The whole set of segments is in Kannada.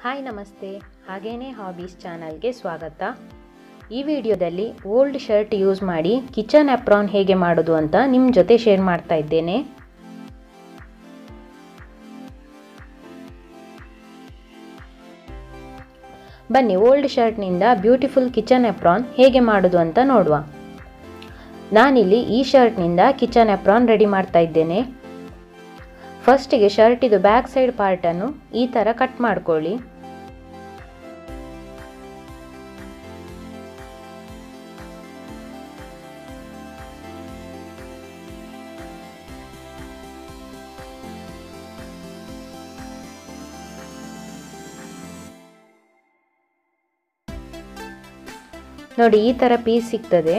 ಹಾಯ್ ನಮಸ್ತೆ ಹಾಗೇನೇ ಹಾಬೀಸ್ ಚಾನಲ್ಗೆ ಸ್ವಾಗತ ಈ ವಿಡಿಯೋದಲ್ಲಿ ಓಲ್ಡ್ ಶರ್ಟ್ ಯೂಸ್ ಮಾಡಿ ಕಿಚನ್ ಅಪ್ರಾನ್ ಹೇಗೆ ಮಾಡೋದು ಅಂತ ನಿಮ್ಮ ಜೊತೆ ಶೇರ್ ಮಾಡ್ತಾ ಇದ್ದೇನೆ ಬನ್ನಿ ಓಲ್ಡ್ ಶರ್ಟ್ನಿಂದ ಬ್ಯೂಟಿಫುಲ್ ಕಿಚನ್ ಅಪ್ರಾನ್ ಹೇಗೆ ಮಾಡೋದು ಅಂತ ನೋಡುವ ನಾನಿಲ್ಲಿ ಈ ಶರ್ಟ್ನಿಂದ ಕಿಚನ್ ಅಪ್ರಾನ್ ರೆಡಿ ಮಾಡ್ತಾ ಇದ್ದೇನೆ ಫಸ್ಟಿಗೆ ಶರ್ಟಿದು ಬ್ಯಾಕ್ ಸೈಡ್ ಪಾರ್ಟನ್ನು ಈ ಥರ ಕಟ್ ಮಾಡ್ಕೊಳ್ಳಿ ನೋಡಿ ಈ ಥರ ಪೀಸ್ ಸಿಗ್ತದೆ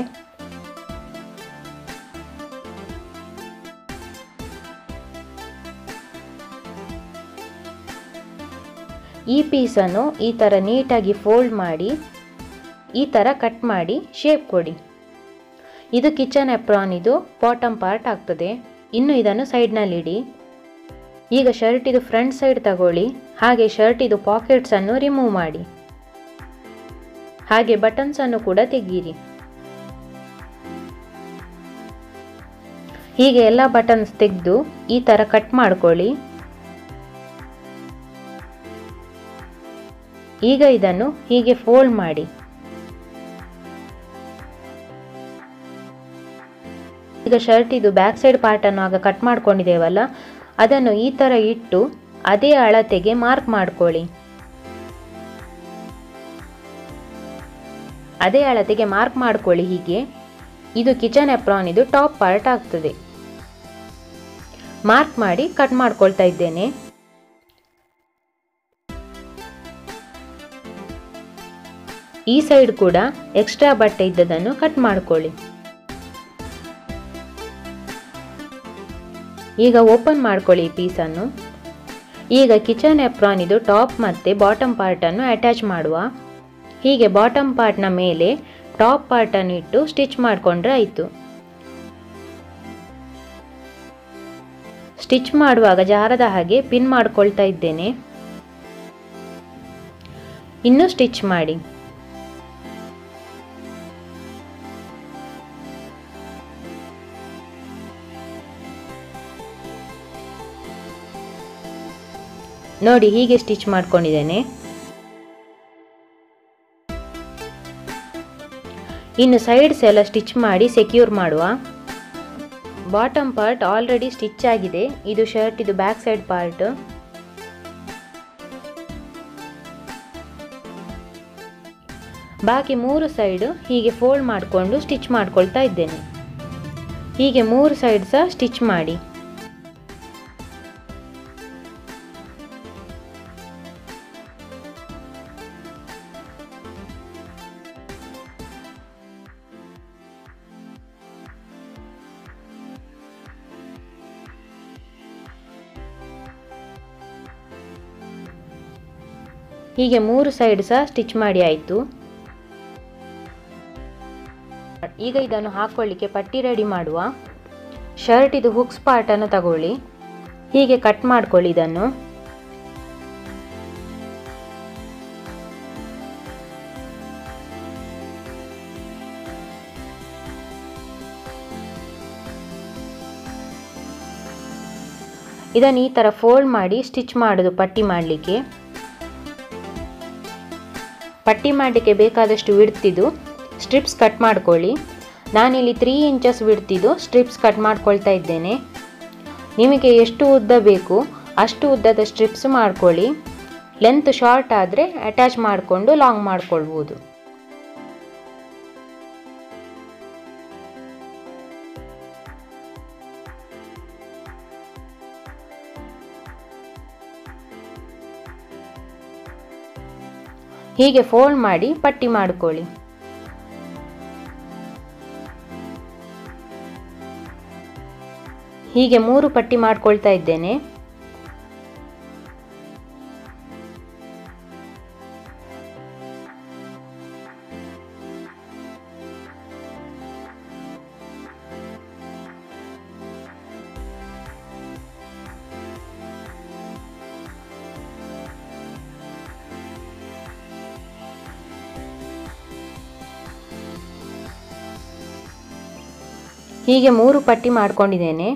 ಈ ಪೀಸನ್ನು ಈ ಥರ ನೀಟಾಗಿ ಫೋಲ್ಡ್ ಮಾಡಿ ಈ ಥರ ಕಟ್ ಮಾಡಿ ಶೇಪ್ ಕೊಡಿ ಇದು ಕಿಚನ್ ಎಪ್ರಾನ್ ಇದು ಬಾಟಮ್ ಪಾರ್ಟ್ ಆಗ್ತದೆ ಇನ್ನು ಇದನ್ನು ಸೈಡ್ನಲ್ಲಿಡಿ ಈಗ ಶರ್ಟ್ ಇದು ಫ್ರಂಟ್ ಸೈಡ್ ತಗೊಳ್ಳಿ ಹಾಗೆ ಶರ್ಟ್ ಇದು ಪಾಕೆಟ್ಸನ್ನು ರಿಮೂವ್ ಮಾಡಿ ಹಾಗೆ ಬಟನ್ಸನ್ನು ಕೂಡ ತೆಗೀರಿ ಹೀಗೆ ಎಲ್ಲ ಬಟನ್ಸ್ ತೆಗೆದು ಈ ಥರ ಕಟ್ ಮಾಡ್ಕೊಳ್ಳಿ ಈಗ ಇದನ್ನು ಹೀಗೆ ಫೋಲ್ಡ್ ಮಾಡಿ ಈಗ ಶರ್ಟ್ ಇದು ಬ್ಯಾಕ್ ಸೈಡ್ ಪಾರ್ಟನ್ನು ಆಗ ಕಟ್ ಮಾಡ್ಕೊಂಡಿದ್ದೇವಲ್ಲ ಅದನ್ನು ಈ ಥರ ಇಟ್ಟು ಅದೇ ಅಳತೆಗೆ ಮಾರ್ಕ್ ಮಾಡ್ಕೊಳ್ಳಿ ಅದೇ ಅಳತೆಗೆ ಮಾರ್ಕ್ ಮಾಡ್ಕೊಳ್ಳಿ ಹೀಗೆ ಇದು ಕಿಚನ್ ಎಪ್ರಾನ್ ಇದು ಟಾಪ್ ಪಾರ್ಟ್ ಆಗ್ತದೆ ಮಾರ್ಕ್ ಮಾಡಿ ಕಟ್ ಮಾಡ್ಕೊಳ್ತಾ ಇದ್ದೇನೆ ಈ ಸೈಡ್ ಕೂಡ ಎಕ್ಸ್ಟ್ರಾ ಬಟ್ಟೆ ಇದ್ದದನ್ನು ಕಟ್ ಮಾಡ್ಕೊಳ್ಳಿ ಈಗ ಓಪನ್ ಮಾಡ್ಕೊಳ್ಳಿ ಈ ಪೀಸನ್ನು ಈಗ ಕಿಚನ್ ಎಪ್ರಾನ್ ಇದು ಟಾಪ್ ಮತ್ತು ಬಾಟಮ್ ಪಾರ್ಟನ್ನು ಅಟ್ಯಾಚ್ ಮಾಡುವ ಹೀಗೆ ಬಾಟಮ್ ಪಾರ್ಟ್ನ ಮೇಲೆ ಟಾಪ್ ಪಾರ್ಟನ್ನು ಇಟ್ಟು ಸ್ಟಿಚ್ ಮಾಡಿಕೊಂಡ್ರೆ ಆಯಿತು ಸ್ಟಿಚ್ ಮಾಡುವಾಗ ಜಾರದ ಹಾಗೆ ಪಿನ್ ಮಾಡ್ಕೊಳ್ತಾ ಇದ್ದೇನೆ ಇನ್ನು ಸ್ಟಿಚ್ ಮಾಡಿ ನೋಡಿ ಹೀಗೆ ಸ್ಟಿಚ್ ಮಾಡ್ಕೊಂಡಿದ್ದೇನೆ ಇನ್ನು ಸೈಡ್ಸ್ ಎಲ್ಲ ಸ್ಟಿಚ್ ಮಾಡಿ ಸೆಕ್ಯೂರ್ ಮಾಡುವ ಬಾಟಮ್ ಪಾರ್ಟ್ ಆಲ್ರೆಡಿ ಸ್ಟಿಚ್ ಆಗಿದೆ ಇದು ಶರ್ಟ್ ಇದು ಬ್ಯಾಕ್ ಸೈಡ್ ಪಾರ್ಟ್ ಬಾಕಿ ಮೂರು ಸೈಡ್ ಹೀಗೆ ಫೋಲ್ಡ್ ಮಾಡಿಕೊಂಡು ಸ್ಟಿಚ್ ಮಾಡ್ಕೊಳ್ತಾ ಇದ್ದೇನೆ ಹೀಗೆ ಮೂರು ಸೈಡ್ ಸಹ ಸ್ಟಿಚ್ ಮಾಡಿ ಹೀಗೆ ಮೂರು ಸೈಡ್ ಸಹ ಸ್ಟಿಚ್ ಮಾಡಿ ಆಯಿತು ಈಗ ಇದನ್ನು ಹಾಕೊಳ್ಳಿಕ್ಕೆ ಪಟ್ಟಿ ರೆಡಿ ಮಾಡುವ ಶರ್ಟ್ ಇದು ಹುಕ್ಸ್ ಪಾರ್ಟನ್ನು ತಗೊಳ್ಳಿ ಹೀಗೆ ಕಟ್ ಮಾಡ್ಕೊಳ್ಳಿ ಇದನ್ನು ಇದನ್ನು ಈ ಥರ ಫೋಲ್ಡ್ ಮಾಡಿ ಸ್ಟಿಚ್ ಮಾಡೋದು ಪಟ್ಟಿ ಮಾಡಲಿಕ್ಕೆ ಪಟ್ಟಿ ಮಾಡಲಿಕ್ಕೆ ಬೇಕಾದಷ್ಟು ವಿಡ್ತಿದ್ದು ಸ್ಟ್ರಿಪ್ಸ್ ಕಟ್ ಮಾಡ್ಕೊಳ್ಳಿ ನಾನಿಲ್ಲಿ ತ್ರೀ ಇಂಚಸ್ ವಿಡ್ತಿದ್ದು ಸ್ಟ್ರಿಪ್ಸ್ ಕಟ್ ಮಾಡ್ಕೊಳ್ತಾ ಇದ್ದೇನೆ ನಿಮಗೆ ಎಷ್ಟು ಉದ್ದ ಬೇಕು ಅಷ್ಟು ಉದ್ದದ ಸ್ಟ್ರಿಪ್ಸ್ ಮಾಡ್ಕೊಳ್ಳಿ ಲೆಂತ್ ಶಾರ್ಟ್ ಆದರೆ ಅಟ್ಯಾಚ್ ಮಾಡಿಕೊಂಡು ಲಾಂಗ್ ಮಾಡ್ಕೊಳ್ಬೋದು ಹೀಗೆ ಫೋಲ್ಡ್ ಮಾಡಿ ಪಟ್ಟಿ ಮಾಡಿಕೊಳ್ಳಿ ಹೀಗೆ ಮೂರು ಪಟ್ಟಿ ಮಾಡ್ಕೊಳ್ತಾ ಇದ್ದೇನೆ ಹೀಗೆ ಮೂರು ಪಟ್ಟಿ ಮಾಡ್ಕೊಂಡಿದ್ದೇನೆ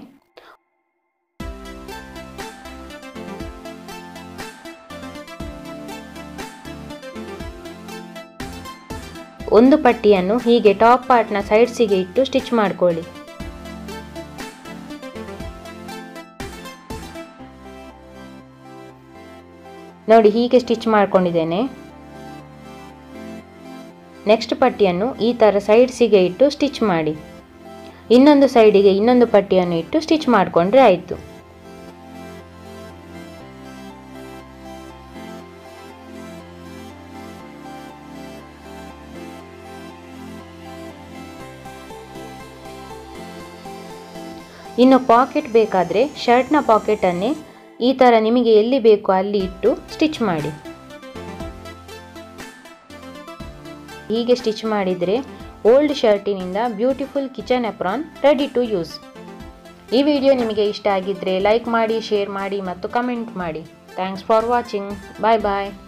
ಒಂದು ಪಟ್ಟಿಯನ್ನು ಹೀಗೆ ಟಾಪ್ ಪಾರ್ಟ್ನ ಸೈಡ್ಸಿಗೆ ಇಟ್ಟು ಸ್ಟಿಚ್ ಮಾಡ್ಕೊಳ್ಳಿ ನೋಡಿ ಹೀಗೆ ಸ್ಟಿಚ್ ಮಾಡ್ಕೊಂಡಿದ್ದೇನೆ ನೆಕ್ಸ್ಟ್ ಪಟ್ಟಿಯನ್ನು ಈ ಥರ ಸೈಡ್ಸಿಗೆ ಇಟ್ಟು ಸ್ಟಿಚ್ ಮಾಡಿ ಇನ್ನೊಂದು ಸೈಡಿಗೆ ಇನ್ನೊಂದು ಪಟ್ಟಿಯನ್ನು ಇಟ್ಟು ಸ್ಟಿಚ್ ಮಾಡಿಕೊಂಡ್ರೆ ಆಯಿತು ಇನ್ನು ಪಾಕೆಟ್ ಬೇಕಾದರೆ ಶರ್ಟ್ನ ಪಾಕೆಟನ್ನೇ ಈ ಥರ ನಿಮಗೆ ಎಲ್ಲಿ ಬೇಕು ಅಲ್ಲಿ ಇಟ್ಟು ಸ್ಟಿಚ್ ಮಾಡಿ ಹೀಗೆ ಸ್ಟಿಚ್ ಮಾಡಿದರೆ ಓಲ್ಡ್ ಶರ್ಟಿನಿಂದ beautiful kitchen apron ready to use ಈ ವಿಡಿಯೋ ನಿಮಗೆ ಇಷ್ಟ ಆಗಿದ್ದರೆ ಲೈಕ್ ಮಾಡಿ ಶೇರ್ ಮಾಡಿ ಮತ್ತು ಕಮೆಂಟ್ ಮಾಡಿ thanks for watching bye bye